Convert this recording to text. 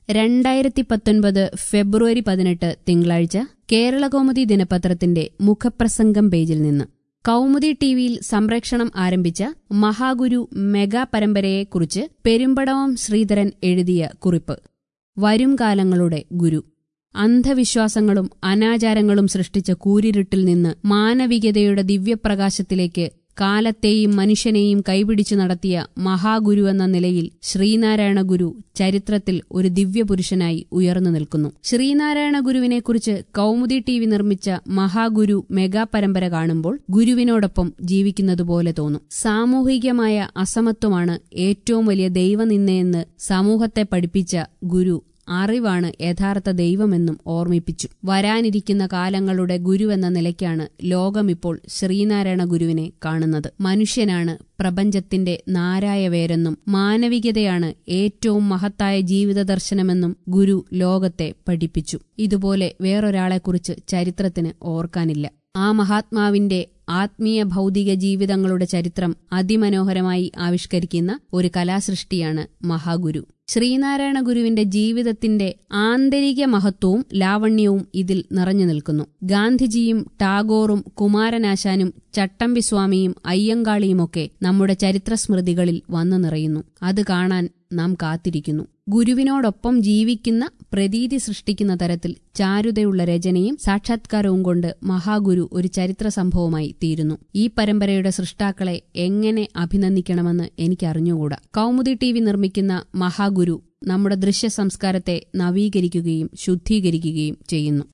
രണ്ടായിരത്തി പത്തൊൻപത് ഫെബ്രുവരി പതിനെട്ട് തിങ്കളാഴ്ച കേരളകൗമുദി ദിനപത്രത്തിന്റെ മുഖപ്രസംഗം പേജിൽ നിന്ന് കൗമുദി ടിവിയിൽ സംപ്രേക്ഷണം ആരംഭിച്ച മഹാഗുരു മെഗാ പരമ്പരയെക്കുറിച്ച് പെരുമ്പടവം ശ്രീധരൻ എഴുതിയ കുറിപ്പ് വരും കാലങ്ങളുടെ ഗുരു അന്ധവിശ്വാസങ്ങളും അനാചാരങ്ങളും സൃഷ്ടിച്ച കൂരിരുട്ടിൽ നിന്ന് മാനവികതയുടെ ദിവ്യപ്രകാശത്തിലേക്ക് കാലത്തെയും മനുഷ്യനെയും കൈപിടിച്ചു നടത്തിയ മഹാഗുരു എന്ന നിലയിൽ ശ്രീനാരായണ ഗുരു ചരിത്രത്തിൽ ഒരു ദിവ്യപുരുഷനായി ഉയർന്നു നിൽക്കുന്നു ശ്രീനാരായണ ഗുരുവിനെക്കുറിച്ച് കൗമുദി ടി വി നിർമ്മിച്ച മഹാഗുരു മെഗാ പരമ്പര കാണുമ്പോൾ ഗുരുവിനോടൊപ്പം ജീവിക്കുന്നതുപോലെ തോന്നും സാമൂഹികമായ അസമത്വമാണ് ഏറ്റവും വലിയ ദൈവനിന്ദയെന്ന് സമൂഹത്തെ പഠിപ്പിച്ച ഗുരു അറിവാണ് യഥാർത്ഥ ദൈവമെന്നും ഓർമ്മിപ്പിച്ചു വരാനിരിക്കുന്ന കാലങ്ങളുടെ ഗുരുവെന്ന നിലയ്ക്കാണ് ലോകമിപ്പോൾ ശ്രീനാരായണ ഗുരുവിനെ കാണുന്നത് മനുഷ്യനാണ് പ്രപഞ്ചത്തിന്റെ നാരായവേരെന്നും മാനവികതയാണ് ഏറ്റവും മഹത്തായ ജീവിത ദർശനമെന്നും ഗുരു ലോകത്തെ പഠിപ്പിച്ചു ഇതുപോലെ വേറൊരാളെക്കുറിച്ച് ചരിത്രത്തിന് ഓർക്കാനില്ല ആ മഹാത്മാവിന്റെ ആത്മീയ ഭൗതിക ജീവിതങ്ങളുടെ ചരിത്രം അതിമനോഹരമായി ആവിഷ്കരിക്കുന്ന ഒരു കലാസൃഷ്ടിയാണ് മഹാഗുരു ശ്രീനാരായണ ഗുരുവിന്റെ ജീവിതത്തിന്റെ ആന്തരിക മഹത്വവും ലാവണ്യവും ഇതിൽ നിറഞ്ഞു നിൽക്കുന്നു ഗാന്ധിജിയും ടാഗോറും കുമാരനാശാനും ചട്ടമ്പിസ്വാമിയും അയ്യങ്കാളിയുമൊക്കെ നമ്മുടെ ചരിത്രസ്മൃതികളിൽ വന്നു നിറയുന്നു അത് കാണാൻ നാം കാത്തിരിക്കുന്നു ഗുരുവിനോടൊപ്പം ജീവിക്കുന്ന പ്രതീതി സൃഷ്ടിക്കുന്ന തരത്തിൽ ചാരുതയുള്ള രചനയും സാക്ഷാത്കാരവും കൊണ്ട് മഹാഗുരു ഒരു ചരിത്ര സംഭവമായി തീരുന്നു ഈ പരമ്പരയുടെ സൃഷ്ടാക്കളെ എങ്ങനെ അഭിനന്ദിക്കണമെന്ന് എനിക്കറിഞ്ഞുകൂടാ കൗമുദി ടി വി നിർമ്മിക്കുന്ന മഹാഗുരു നമ്മുടെ ദൃശ്യ സംസ്കാരത്തെ നവീകരിക്കുകയും ശുദ്ധീകരിക്കുകയും ചെയ്യുന്നു